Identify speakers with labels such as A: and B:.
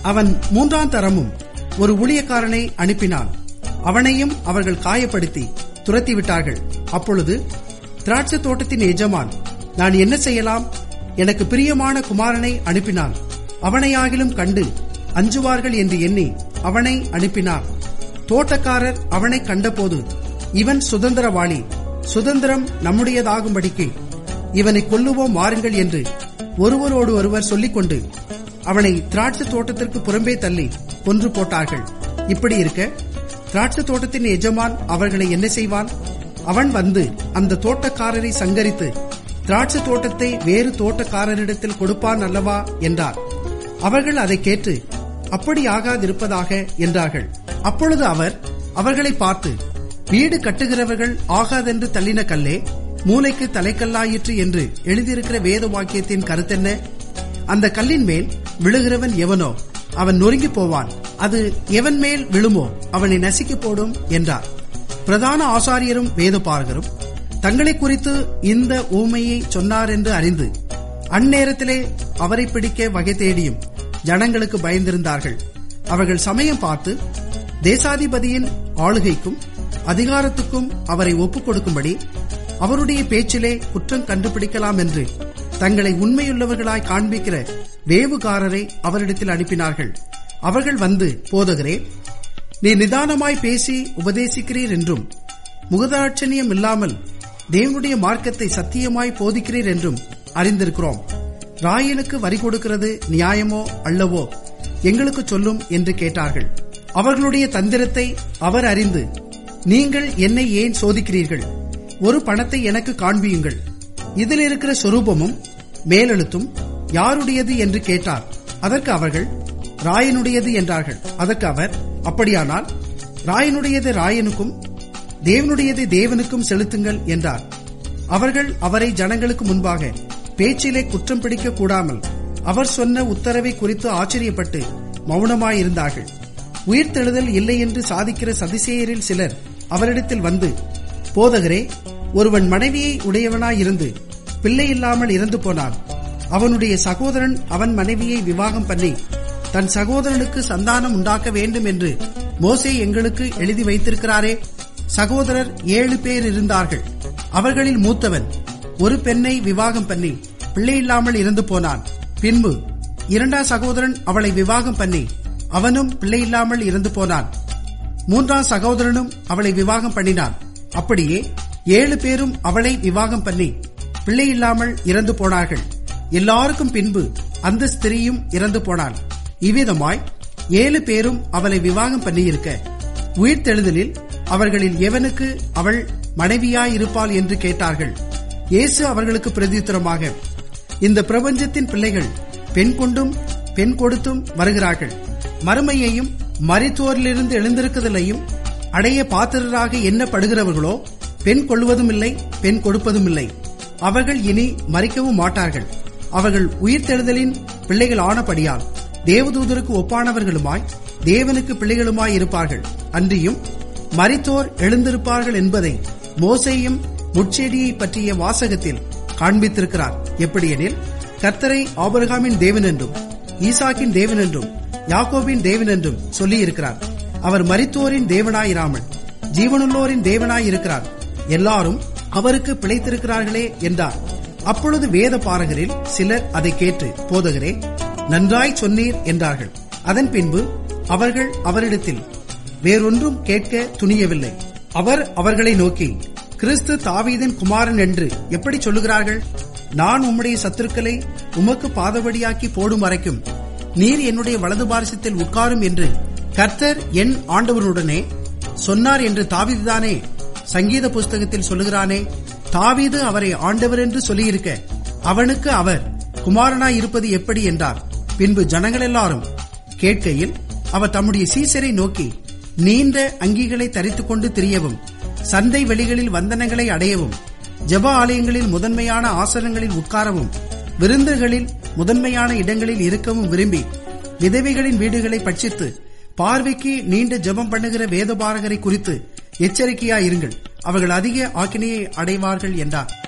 A: அவன் மூன்றாம் தரமும் ஒரு ஊழியக்காரனை அனுப்பினான் அவனையும் அவர்கள் காயப்படுத்தி துரத்தி விட்டார்கள் அப்பொழுது திராட்சை தோட்டத்தின் எஜமான் நான் என்ன செய்யலாம் எனக்கு பிரியமான குமாரனை அனுப்பினான் அவனையாகிலும் கண்டு அஞ்சுவார்கள் என்று எண்ணி அவனை அனுப்பினார் தோட்டக்காரர் அவனை கண்டபோது இவன் சுதந்திரவாளி சுதந்திரம் நம்முடையதாகும்படிக்கு இவனை கொல்லுவோம் வாருங்கள் என்று ஒருவரோடு ஒருவர் சொல்லிக்கொண்டு அவனை திராட்சை தோட்டத்திற்கு புறம்பே தள்ளி கொன்று போட்டார்கள் இப்படி இருக்க திராட்சை தோட்டத்தின் எஜமான் அவர்களை என்ன செய்வான் அவன் வந்து அந்த தோட்டக்காரரை சங்கரித்து திராட்சை தோட்டத்தை வேறு தோட்டக்காரரிடத்தில் கொடுப்பான் அல்லவா என்றார் அவர்கள் அதை கேட்டு அப்படி ஆகாதிருப்பதாக என்றார்கள் அப்பொழுது அவர் அவர்களை பார்த்து வீடு கட்டுகிறவர்கள் ஆகாதென்று தள்ளின கல்லே மூளைக்கு தலைக்கல்லாயிற்று என்று எழுதியிருக்கிற வேத வாக்கியத்தின் கருத்தென்ன அந்த கல்லின் மேல் விழுகிறவன் எவனோ அவன் நொறுங்கி போவான் அது எவன் மேல் விழுமோ அவனை நசுக்கி போடும் என்றார் பிரதான ஆசாரியரும் வேதபாரகரும் தங்களை குறித்து இந்த ஊமையை சொன்னார் என்று அறிந்து அந்நேரத்திலே அவரை பிடிக்க வகை தேடியும் ஜனங்களுக்கு பயந்திருந்தார்கள் அவர்கள் சமயம் பார்த்து தேசாதிபதியின் ஆளுகைக்கும் அதிகாரத்துக்கும் அவரை ஒப்புக் கொடுக்கும்படி அவருடைய பேச்சிலே குற்றம் கண்டுபிடிக்கலாம் என்று தங்களை உண்மையுள்ளவர்களாய் காண்பிக்கிற வேவுகாரரை அவரிடத்தில் அனுப்பினார்கள் அவர்கள் வந்து போதகரே நீ நிதானமாய் பேசி உபதேசிக்கிறீர் என்றும் முகதாட்சணியம் இல்லாமல் தேவனுடைய மார்க்கத்தை சத்தியமாய் போதிக்கிறீர் என்றும் அறிந்திருக்கிறோம் ராயனுக்கு வரி கொடுக்கிறது நியாயமோ அல்லவோ எங்களுக்கு சொல்லும் என்று கேட்டார்கள் அவர்களுடைய தந்திரத்தை அவர் அறிந்து நீங்கள் என்னை ஏன் சோதிக்கிறீர்கள் ஒரு பணத்தை எனக்கு காண்பியுங்கள் இதில் இருக்கிற சொரூபமும் மேலெழுத்தும் யாருடையது என்று கேட்டார் அதற்கு அவர்கள் ராயனுடையது என்றார்கள் அதற்கு அவர் அப்படியானால் ராயனுடையது ராயனுக்கும் தேவனுடையதை தேவனுக்கும் செலுத்துங்கள் என்றார் அவர்கள் அவரை ஜனங்களுக்கு முன்பாக பேச்சிலே குற்றம் பிடிக்க கூடாமல் அவர் சொன்ன உத்தரவை குறித்து ஆச்சரியப்பட்டு மௌனமாயிருந்தார்கள் உயிர்த்தெழுதல் இல்லை என்று சாதிக்கிற சதிசேயரில் சிலர் அவரிடத்தில் வந்து போதகரே ஒருவன் மனைவியை உடையவனாயிருந்து பிள்ளை இல்லாமல் இறந்து போனான் அவனுடைய சகோதரன் அவன் மனைவியை விவாகம் பண்ணி தன் சகோதரனுக்கு சந்தானம் உண்டாக்க வேண்டும் என்று மோசே எங்களுக்கு எழுதி வைத்திருக்கிறாரே சகோதரர் ஏழு பேர் இருந்தார்கள் அவர்களில் மூத்தவன் ஒரு பெண்ணை விவாகம் பண்ணி பிள்ளை இல்லாமல் இறந்து போனான் பின்பு இரண்டாம் சகோதரன் அவளை விவாகம் பண்ணி அவனும் பிள்ளை இல்லாமல் இறந்து போனான் மூன்றாம் சகோதரனும் அவளை விவாகம் பண்ணினான் அப்படியே ஏழு பேரும் அவளை விவாகம் பண்ணி பிள்ளை இல்லாமல் இறந்து போனார்கள் எல்லாருக்கும் பின்பு அந்த ஸ்திரீயும் இறந்து போனாள் இவ்விதமாய் ஏழு பேரும் அவளை விவாகம் பண்ணியிருக்க உயிர்த்தெழுதலில் அவர்களில் எவனுக்கு அவள் மனைவியாயிருப்பாள் என்று கேட்டார்கள் இயேசு அவர்களுக்கு பிரதித்திரமாக இந்த பிரபஞ்சத்தின் பிள்ளைகள் பெண் கொண்டும் பெண் கொடுத்தும் வருகிறார்கள் மறுமையையும் மரித்தோரிலிருந்து எழுந்திருக்குதலையும் அடைய பாத்திரராக எண்ணப்படுகிறவர்களோ பெண் கொள்வதும் இல்லை பெண் கொடுப்பதும் இல்லை அவர்கள் இனி மறிக்கவும் மாட்டார்கள் அவர்கள் உயிர்த்தெழுதலின் பிள்ளைகள் ஆனபடியால் தேவதூதருக்கு ஒப்பானவர்களுமாய் தேவனுக்கு பிள்ளைகளுமாய் இருப்பார்கள் அன்றியும் மரித்தோர் எழுந்திருப்பார்கள் என்பதை மோசேயும் முட்செடியை பற்றிய வாசகத்தில் காண்பித்திருக்கிறார் எப்படியெனில் கர்த்தரை ஆபரகாமின் தேவன் என்றும் ஈசாக்கின் தேவன் என்றும் யாக்கோபின் தேவன் என்றும் சொல்லியிருக்கிறார் அவர் மரித்தோரின் தேவனாயிராமல் ஜீவனுள்ளோரின் தேவனாயிருக்கிறார் எல்லாரும் அவருக்கு பிழைத்திருக்கிறார்களே என்றார் அப்பொழுது வேத பாரகரில் சிலர் அதை கேட்டு போதகரே நன்றாய் சொன்னீர் என்றார்கள் அதன் பின்பு அவர்கள் அவரிடத்தில் வேறொன்றும் கேட்க துணியவில்லை அவர் அவர்களை நோக்கி கிறிஸ்து தாவீதின் குமாரன் என்று எப்படி சொல்லுகிறார்கள் நான் உம்முடைய சத்துருக்களை உமக்கு பாதபடியாக்கி போடும் வரைக்கும் நீர் என்னுடைய வலது பாரசத்தில் உட்காரும் என்று கர்த்தர் என் ஆண்டவனுடனே சொன்னார் என்று தாவீதுதானே சங்கீத புஸ்தகத்தில் சொல்லுகிறானே தாவீது அவரை ஆண்டவர் என்று சொல்லியிருக்க அவனுக்கு அவர் குமாரனாய் இருப்பது எப்படி என்றார் பின்பு ஜனங்கள் எல்லாரும் கேட்கையில் அவர் தம்முடைய சீசரை நோக்கி நீண்ட அங்கிகளை தரித்துக் கொண்டு திரியவும் சந்தை வெளிகளில் வந்தனங்களை அடையவும் ஜெப ஆலயங்களில் முதன்மையான ஆசனங்களில் உட்காரவும் விருந்துகளில் முதன்மையான இடங்களில் இருக்கவும் விரும்பி விதவைகளின் வீடுகளை பட்சித்து பார்வைக்கு நீண்ட ஜெபம் பண்ணுகிற வேதபாரகரை குறித்து எச்சரிக்கையாயிருங்கள் அவர்கள் அதிக ஆக்கினையை அடைவார்கள் என்றார்